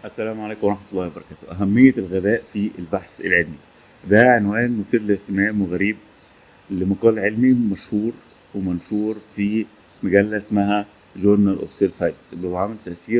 السلام عليكم ورحمة الله وبركاته أهمية الغباء في البحث العلمي ده عنوان مثير للاهتمام وغريب لمقال علمي مشهور ومنشور في مجلة اسمها جورنال اوف سيل ساينس اللي هو عامل تأثير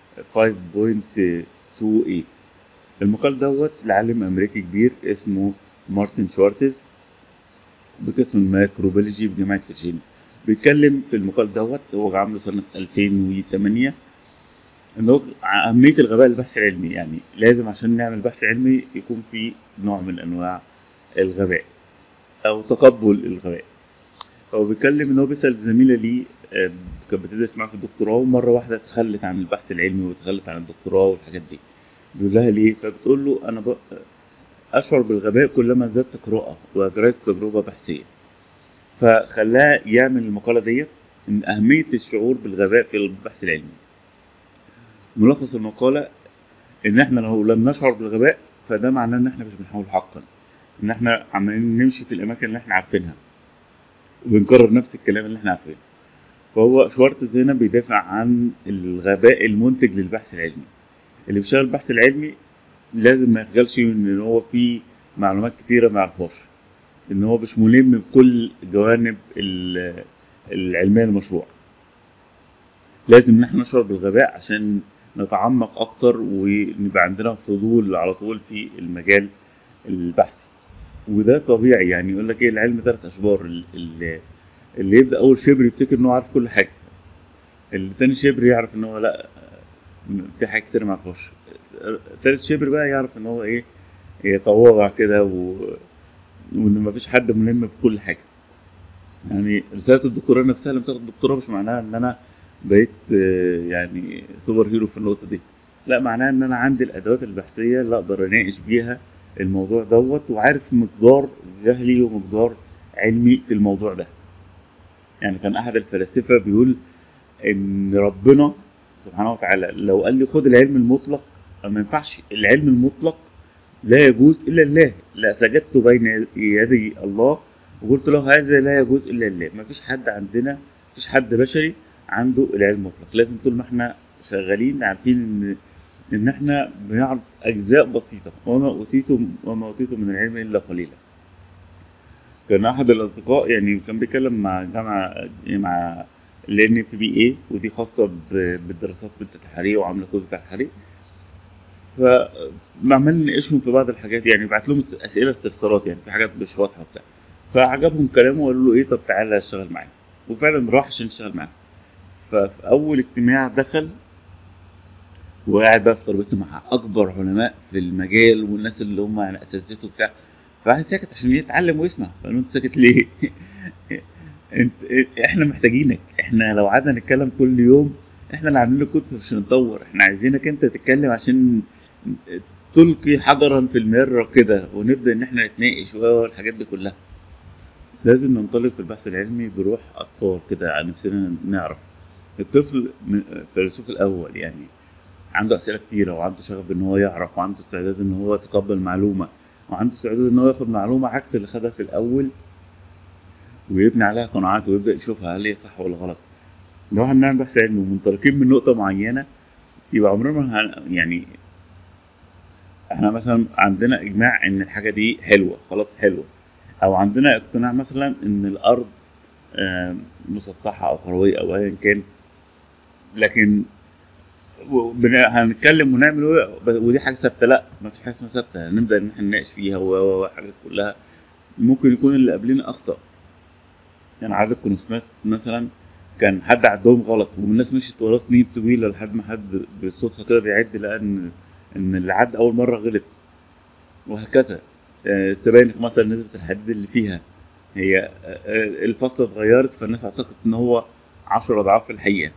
5.28 المقال دوت لعالم أمريكي كبير اسمه مارتن شوارتز بقسم الميكروبيولوجي بجامعة فيرجينيا بيتكلم في المقال دوت هو عامله سنة 2008 ان هو اهميه الغباء البحث العلمي يعني لازم عشان نعمل بحث علمي يكون في نوع من انواع الغباء او تقبل الغباء هو بيتكلم ان هو بيسال زميله ليه آه، كانت بتدرس معاه في الدكتوراه ومره واحده تخلت عن البحث العلمي وتخلت عن الدكتوراه والحاجات دي بيقول لها ليه فبتقول له انا ب... اشعر بالغباء كلما ازددت قراءه واجريت تجربه بحثيه فخلاه يعمل المقاله ديت ان اهميه الشعور بالغباء في البحث العلمي ملخص المقالة إن إحنا لو لم نشعر بالغباء فده معناه إن إحنا مش بنحاول حقا إن إحنا عمالين نمشي في الأماكن اللي إحنا عارفينها وبنكرر نفس الكلام اللي إحنا عارفينه فهو شوارتز هنا بيدافع عن الغباء المنتج للبحث العلمي اللي بيشتغل البحث العلمي لازم ما يخجلش إن هو فيه معلومات كتيرة ما يعرفهاش إن هو مش ملم بكل جوانب ال- العلمية المشروع لازم ان احنا نشعر بالغباء عشان نتعمق اكتر ونبقى عندنا فضول على طول في المجال البحثي وده طبيعي يعني يقول لك ايه العلم ثلاث اشبار ال- ال- اللي يبدا اول شبر يفتكر ان هو عارف كل حاجه اللي تاني شبر يعرف ان هو لا في حاجات كتير ما يعرفهاش تالت شبر بقى يعرف ان هو ايه يتواضع كده و... وان مفيش حد ملم بكل حاجه يعني رساله الدكتوراه نفسها لما تاخد دكتوراه مش معناها ان انا بقيت آه، يعني سوبر هيرو في النقطه دي لا معناها ان انا عندي الادوات البحثيه اللي اقدر اناقش بيها الموضوع دوت وعارف مقدار جهلي ومقدار علمي في الموضوع ده يعني كان احد الفلاسفه بيقول ان ربنا سبحانه وتعالى لو قال لي خد العلم المطلق ما ينفعش العلم المطلق لا يجوز الا الله لا سجدت بين يدي الله وقلت له هذا لا يجوز الا الله ما فيش حد عندنا مفيش حد بشري عنده العلم المطلق لازم طول ما احنا شغالين عارفين ان ان احنا بنعرف اجزاء بسيطه وما اوتيتم وما اوتيتم من العلم الا قليلا كان احد الاصدقاء يعني كان بيتكلم مع جامعه مع ال في بي اي ودي خاصه ب- بالدراسات بالتحرير وعامله كود التحرير فعمال نناقشهم في بعض الحاجات يعني بعت لهم اس- اسئله استفسارات يعني في حاجات مش واضحه وبتاع فعجبهم كلامه وقالوا له ايه طب تعالى اشتغل معانا وفعلا راح عشان يشتغل معانا ففي اول اجتماع دخل وقاعد بقى في ترابيزه مع اكبر علماء في المجال والناس اللي هم يعني اساتذته بتاع فقاعد ساكت عشان يتعلم ويسمع فقال له انت ساكت ليه؟ انت احنا محتاجينك احنا لو قعدنا نتكلم كل يوم احنا اللي عاملين الكتب مش هنتطور احنا عايزينك انت تتكلم عشان تلقي حجرا في المره كده ونبدا ان احنا نتناقش والحاجات دي كلها لازم ننطلق في البحث العلمي بروح اطفال كده عن نفسنا نعرف الطفل من- الفيلسوف الاول يعني عنده اسئله كتيره وعنده شغف ان هو يعرف وعنده استعداد ان هو يتقبل معلومه وعنده استعداد ان هو ياخد معلومه عكس اللي خدها في الاول ويبني عليها قناعات ويبدا يشوفها هل هي صح ولا غلط لو احنا بنعمل بحث علمي ومنطلقين من نقطه معينه يبقى عمرنا ما هن- يعني احنا مثلا عندنا اجماع ان الحاجه دي حلوه خلاص حلوه او عندنا اقتناع مثلا ان الارض آه، مسطحه او كرويه او ايا كان لكن و- بن- هنتكلم ونعمل و- ودي حاجه ثابته لا ما فيش حاجه اسمها ثابته نبدا ان احنا نناقش فيها و- و- وحاجات كلها ممكن يكون اللي قبلنا اخطا يعني عدد الكونسومات مثلا كان حد عدهم غلط والناس مشيت وراه سنين طويله لحد ما حد بالصدفه كده بيعد لقى ان ان اللي عد اول مره غلط وهكذا آه، السبانخ مثلا نسبه الحديد اللي فيها هي آه، آه، الفصلة اتغيرت فالناس اعتقدت ان هو عشر اضعاف الحقيقه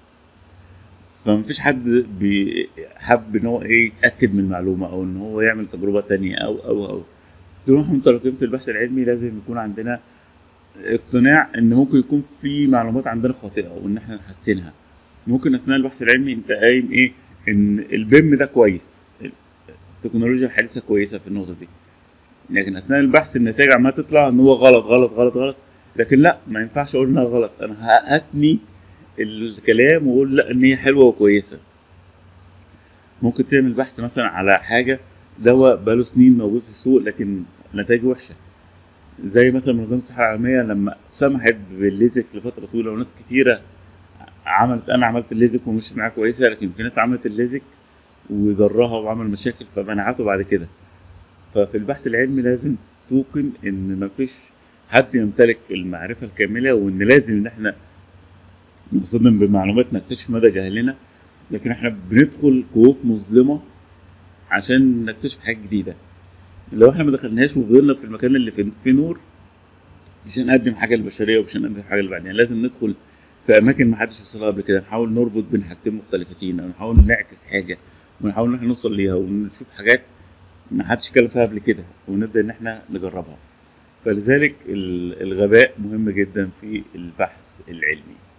فمفيش حد بي- حب ان هو ايه يتاكد من المعلومه او ان هو يعمل تجربه تانية او او او طول ما احنا منطلقين في البحث العلمي لازم يكون عندنا اقتناع ان ممكن يكون في معلومات عندنا خاطئه وان احنا نحسنها ممكن اثناء البحث العلمي انت قايم ايه ان البيم ده كويس التكنولوجيا الحديثه كويسه في النقطه دي لكن اثناء البحث النتائج عماله تطلع ان هو غلط غلط غلط غلط لكن لا ما ينفعش اقول انها غلط انا هاتني الكلام واقول لا ان هي حلوه وكويسه ممكن تعمل بحث مثلا على حاجه دواء بقاله سنين موجود في السوق لكن نتائجه وحشه زي مثلا منظمه الصحه العالميه لما سمحت بالليزك لفتره طويله وناس كتيره عملت انا عملت الليزك ومشيت معاه كويسه لكن في ناس عملت الليزك وضرها وعمل مشاكل فمنعته بعد كده ففي البحث العلمي لازم توقن ان مفيش حد يمتلك المعرفه الكامله وان لازم ان احنا نصدم بمعلومات نكتشف مدى جهلنا لكن احنا بندخل كهوف مظلمه عشان نكتشف حاجات جديده لو احنا ما دخلناش وفضلنا في المكان اللي في فيه نور مش هنقدم حاجه للبشريه ومش هنقدم حاجه لبعدين لازم ندخل في اماكن ما حدش وصلها قبل كده نحاول نربط بين حاجتين مختلفتين او نحاول نعكس حاجه ونحاول ان احنا نوصل ليها ونشوف حاجات ما حدش اتكلم فيها قبل كده ونبدا ان احنا نجربها فلذلك ال- الغباء مهم جدا في البحث العلمي